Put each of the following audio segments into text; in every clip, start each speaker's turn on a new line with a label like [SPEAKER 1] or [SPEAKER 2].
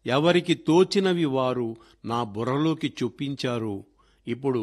[SPEAKER 1] ఎవరికి తోచినవి వారు నా బుర్రలోకి చొప్పించారు ఇప్పుడు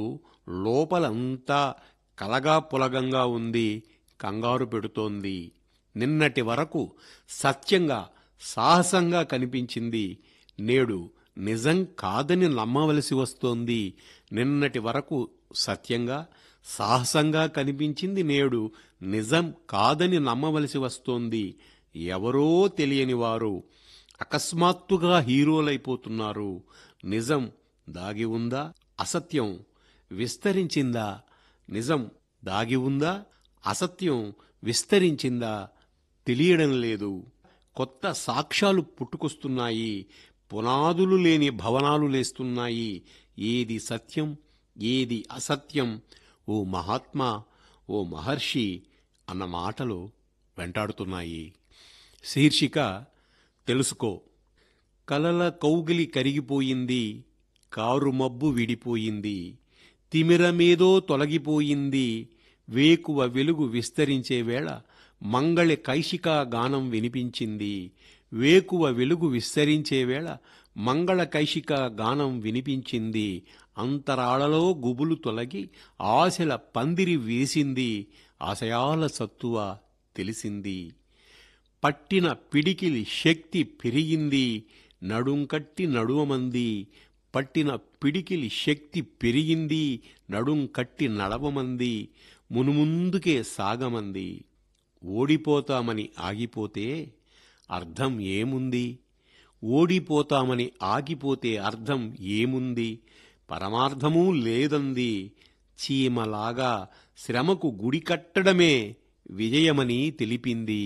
[SPEAKER 1] లోపలంతా కలగా పులగంగా ఉంది కంగారు పెడుతోంది నిన్నటి వరకు సత్యంగా సాహసంగా కనిపించింది నేడు నిజం కాదని నమ్మవలసి వస్తోంది నిన్నటి వరకు సత్యంగా సాహసంగా కనిపించింది నేడు నిజం కాదని నమ్మవలసి వస్తోంది ఎవరో తెలియని వారు అకస్మాత్తుగా హీరోలైపోతున్నారు నిజం దాగి ఉందా అసత్యం విస్తరించిందా నిజం దాగి ఉందా అసత్యం విస్తరించిందా తెలియడం లేదు కొత్త సాక్ష్యాలు పుట్టుకొస్తున్నాయి పునాదులు లేని భవనాలు లేస్తున్నాయి ఏది సత్యం ఏది అసత్యం ఓ మహాత్మా ఓ మహర్షి అన్న మాటలు వెంటాడుతున్నాయి శీర్షిక తెలుసుకో కలల కౌగిలి కరిగిపోయింది కారు మబ్బు విడిపోయింది తిమిరమేదో తొలగిపోయింది వేకువ వెలుగు విస్తరించే వేళ మంగళి కైశిక గానం వినిపించింది వేకువ వెలుగు విస్తరించే వేళ మంగళ కైశిక గానం వినిపించింది అంతరాళలో గుబులు తొలగి ఆశల పందిరి వేసింది ఆశయాల సత్తువ తెలిసింది పట్టిన పిడికిలి శక్తి పెరిగింది నడుంకట్టి నడువమంది పట్టిన పిడికిలి శక్తి పెరిగింది నడుం కట్టి నడవమంది మునుముందుకే సాగమంది ఓడిపోతామని ఆగిపోతే అర్థం ఏముంది ఓడిపోతామని ఆగిపోతే అర్థం ఏముంది పరమార్థమూ లేదంది చీమలాగా శ్రమకు గుడి కట్టడమే విజయమని తెలిపింది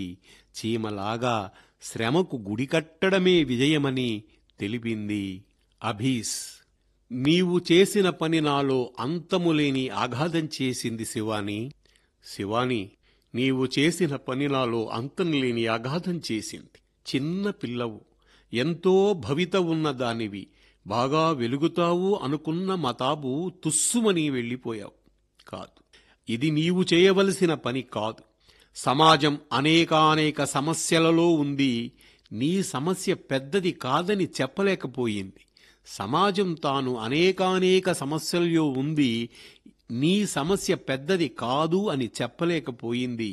[SPEAKER 1] చీమలాగా శ్రమకు గుడి కట్టడమే విజయమని తెలిపింది అభీస్ నీవు చేసిన పని నాలో అంతములేని ఆఘాతం చేసింది శివాని శివాని నీవు చేసిన పని నాలో అంతం లేని అగాధం చేసింది చిన్న పిల్లవు ఎంతో భవిత ఉన్న దానివి బాగా వెలుగుతావు అనుకున్న మతాబు తుస్సుమని వెళ్ళిపోయావు కాదు ఇది నీవు చేయవలసిన పని కాదు సమాజం అనేకానేక సమస్యలలో ఉంది నీ సమస్య పెద్దది కాదని చెప్పలేకపోయింది సమాజం తాను అనేకానేక సమస్యల్లో ఉంది నీ సమస్య పెద్దది కాదు అని చెప్పలేకపోయింది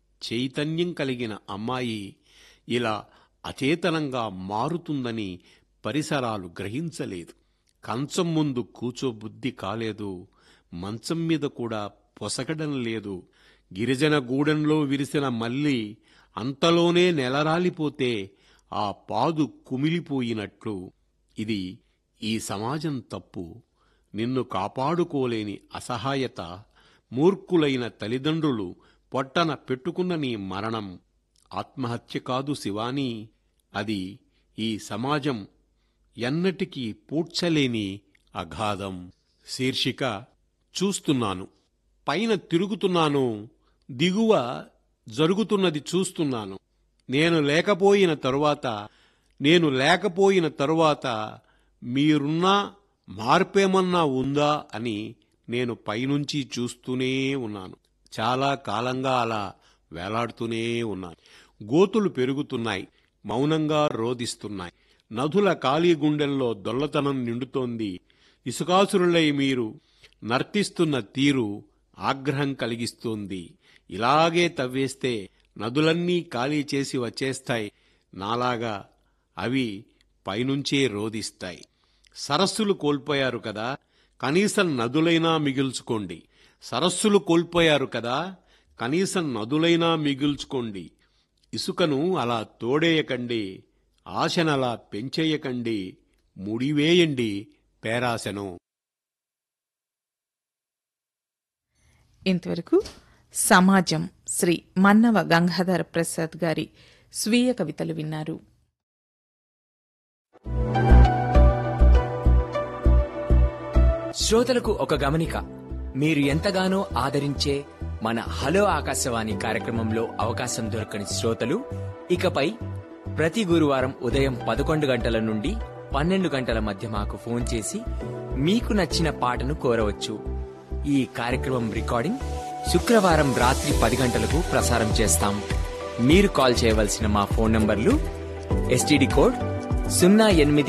[SPEAKER 1] చైతన్యం కలిగిన అమ్మాయి ఇలా అచేతనంగా మారుతుందని పరిసరాలు గ్రహించలేదు కంచం ముందు కూచోబుద్ధి కాలేదు మంచం మీద కూడా పొసగడం లేదు గిరిజన గూడెంలో విరిసిన మల్లి అంతలోనే నెలరాలిపోతే ఆ పాదు కుమిలిపోయినట్లు ఇది ఈ సమాజం తప్పు నిన్ను కాపాడుకోలేని అసహాయత మూర్ఖులైన తల్లిదండ్రులు పొట్టన పెట్టుకున్న నీ మరణం ఆత్మహత్య కాదు శివాని అది ఈ సమాజం ఎన్నటికీ పూడ్చలేని అగాధం శీర్షిక చూస్తున్నాను పైన తిరుగుతున్నాను దిగువ జరుగుతున్నది చూస్తున్నాను నేను లేకపోయిన తరువాత నేను లేకపోయిన తరువాత మీరున్నా మార్పేమన్నా ఉందా అని నేను పైనుంచి చూస్తూనే ఉన్నాను చాలా కాలంగా అలా వేలాడుతూనే ఉన్నాను గోతులు పెరుగుతున్నాయి మౌనంగా రోదిస్తున్నాయి నదుల ఖాళీ గుండెల్లో దొల్లతనం నిండుతోంది ఇసుకాసురులై మీరు నర్తిస్తున్న తీరు ఆగ్రహం కలిగిస్తోంది ఇలాగే తవ్వేస్తే నదులన్నీ ఖాళీ చేసి వచ్చేస్తాయి నాలాగా అవి పైనుంచే రోదిస్తాయి సరస్సులు కోల్పోయారు కదా కనీసం నదులైనా మిగుల్చుకోండి సరస్సులు కోల్పోయారు కదా కనీసం నదులైనా మిగుల్చుకోండి ఇసుకను అలా తోడేయకండి ఆశనలా పెంచేయకండి ముడివేయండి పేరాశను
[SPEAKER 2] ఇంతవరకు సమాజం శ్రీ మన్నవ గంగాధర ప్రసాద్ గారి స్వీయ కవితలు విన్నారు
[SPEAKER 3] శ్రోతలకు ఒక గమనిక మీరు ఎంతగానో ఆదరించే మన హలో ఆకాశవాణి కార్యక్రమంలో అవకాశం దొరకని శ్రోతలు ఇకపై ప్రతి గురువారం ఉదయం పదకొండు గంటల నుండి పన్నెండు గంటల మధ్య మాకు ఫోన్ చేసి మీకు నచ్చిన పాటను కోరవచ్చు ఈ కార్యక్రమం రికార్డింగ్ శుక్రవారం రాత్రి పది గంటలకు ప్రసారం చేస్తాం మీరు కాల్ చేయవలసిన మా ఫోన్ నంబర్లు ఎస్టీడీ కోడ్ సున్నా ఎనిమిది